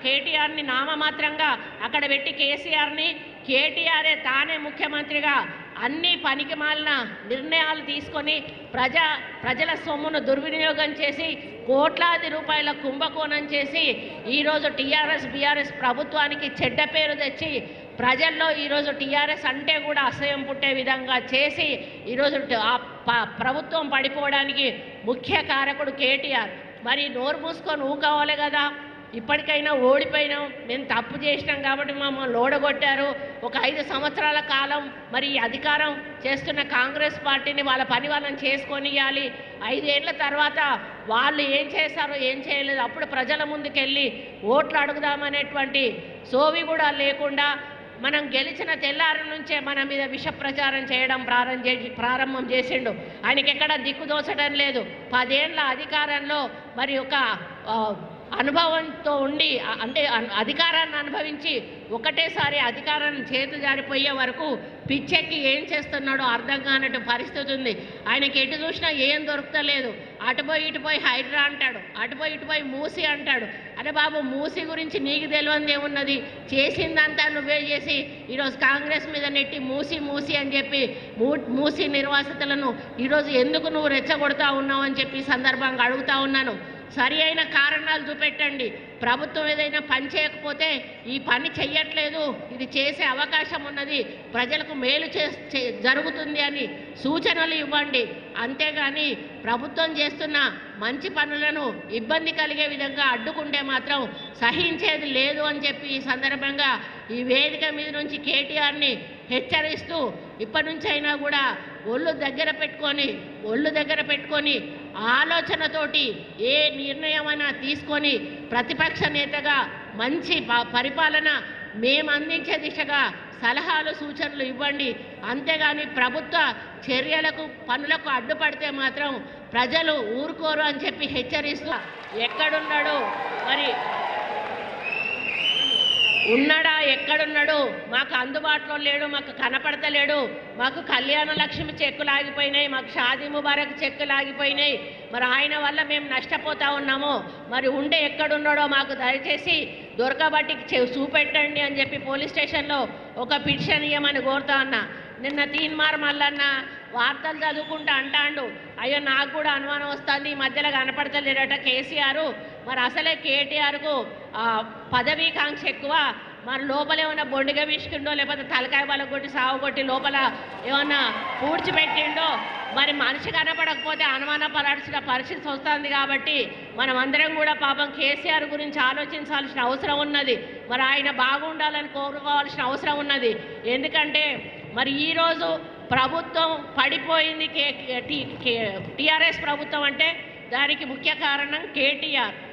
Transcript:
కేటీఆర్ని నామమాత్రంగా అక్కడ పెట్టి కేసీఆర్ని కేటీఆరే తానే ముఖ్యమంత్రిగా అన్ని పనికి మాలిన నిర్ణయాలు తీసుకొని ప్రజా ప్రజల సొమ్మును దుర్వినియోగం చేసి కోట్లాది రూపాయల కుంభకోణం చేసి ఈరోజు టీఆర్ఎస్ బీఆర్ఎస్ ప్రభుత్వానికి చెడ్డ పేరు తెచ్చి ప్రజల్లో ఈరోజు టీఆర్ఎస్ అంటే కూడా అసహ్యం పుట్టే విధంగా చేసి ఈరోజు ట- ఆ ప- ప్రభుత్వం పడిపోవడానికి ముఖ్య కారకుడు కేటీఆర్ మరి నోరు మూసుకొని ఊకోవాలి కదా ఇప్పటికైనా ఓడిపోయినాం మేము తప్పు చేసినాం కాబట్టి మమ్మల్ని ఓడగొట్టారు ఒక ఐదు సంవత్సరాల కాలం మరి ఈ అధికారం చేస్తున్న కాంగ్రెస్ పార్టీని వాళ్ళ పని వాళ్ళని చేసుకొని ఇవ్వాలి ఐదేళ్ల తర్వాత వాళ్ళు ఏం చేశారో ఏం చేయలేదు అప్పుడు ప్రజల ముందుకెళ్ళి ఓట్లు అడుగుదామనేటువంటి సోవి కూడా లేకుండా మనం గెలిచిన తెల్లారి నుంచే మన మీద విష ప్రచారం చేయడం ప్రారంభం చేసి ప్రారంభం చేసిండు ఆయనకి ఎక్కడ దిక్కుదోచడం లేదు పదేళ్ల అధికారంలో మరి ఒక ఆ, అనుభవంతో ఉండి అ- అంటే అన్- అధికారాన్ని అనుభవించి ఒకటేసారి అధికారాన్ని చేతు జారిపోయే వరకు పిచ్చెక్కి ఏం చేస్తున్నాడో అర్థం కానట్టు పరిస్థితి ఉంది ఆయనకి ఎటు చూసినా ఏం దొరుకుతలేదు అటుపోయి ఇటుపోయి హైడ్రా అంటాడు అటుపోయి ఇటుపోయి మూసి అంటాడు అరే బాబు మూసి గురించి నీకు తెలియంది ఏమున్నది చేసిందంతా నువ్వే చేసి ఈరోజు కాంగ్రెస్ మీద నెట్టి మూసి మూసి అని చెప్పి మూ- మూసి నిర్వాసితులను ఈరోజు ఎందుకు నువ్వు రెచ్చగొడతా ఉన్నావు అని చెప్పి ఈ సందర్భంగా అడుగుతా ఉన్నాను సరి అయిన కారణాలు చూపెట్టండి ప్రభుత్వం ఏదైనా పని చేయకపోతే ఈ పని చెయ్యట్లేదు ఇది చేసే అవకాశం ఉన్నది ప్రజలకు మేలు చే చే- జరుగుతుంది అని సూచనలు ఇవ్వండి అంతేగాని ప్రభుత్వం చేస్తున్న మంచి పనులను ఇబ్బంది కలిగే విధంగా అడ్డుకుంటే మాత్రం సహించేది లేదు అని చెప్పి ఈ సందర్భంగా ఈ వేదిక మీద నుంచి కేటీఆర్ని హెచ్చరిస్తూ ఇప్పటి నుంచి అయినా కూడా ఒళ్ళు దగ్గర పెట్టుకొని ఒళ్ళు దగ్గర పెట్టుకొని ఆలోచనతోటి ఏ నిర్ణయమైనా తీసుకొని ప్రతిపక్ష నేతగా మంచి ప- పరిపాలన మేము అందించే దిశగా సలహాలు సూచనలు ఇవ్వండి అంతేగాని ప్రభుత్వ చర్యలకు పనులకు అడ్డుపడితే మాత్రం ప్రజలు ఊరుకోరు అని చెప్పి హెచ్చరిస్తూ ఎక్కడున్నాడు మరి ఉన్నాడా ఎక్కడున్నాడు మాకు అందుబాటులో లేడు మాకు కనపడతలేడు మాకు కళ్యాణ లక్ష్మి చెక్కులు ఆగిపోయినాయి మాకు షాదీ ముబారక్ చెక్కులు ఆగిపోయినాయి మరి ఆయన వల్ల మేము నష్టపోతా ఉన్నాము మరి ఉండే ఎక్కడున్నాడో మాకు దయచేసి దొరకబట్టి చె- చూపెట్టండి అని చెప్పి పోలీస్ స్టేషన్లో ఒక పిటిషన్ ఇవ్వమని కోరుతా ఉన్నా నిన్న తీన్మార్ మల్లన్న వార్తలు చదువుకుంటా అంటాండు అయ్యో నాకు కూడా అనుమానం వస్తుంది ఈ మధ్యలో కనపడతలేడట కేసీఆర్ మరి అసలే కేటీఆర్కు పదవీకాంక్ష ఎక్కువ మరి లోపల ఏమైనా బొండిగా విసుకుండో లేకపోతే తలకాయ బల కొట్టి సాగు కొట్టి లోపల ఏమన్నా పూడ్చిపెట్టిండో మరి మనిషి కనపడకపోతే అనుమానపడాల్సిన పరిస్థితి వస్తుంది కాబట్టి మనం అందరం కూడా పాపం కేసీఆర్ గురించి ఆలోచించాల్సిన అవసరం ఉన్నది మరి ఆయన బాగుండాలని కోరుకోవాల్సిన అవసరం ఉన్నది ఎందుకంటే మరి ఈరోజు ప్రభుత్వం పడిపోయింది కే టీ టీఆర్ఎస్ ప్రభుత్వం అంటే దానికి ముఖ్య కారణం కేటీఆర్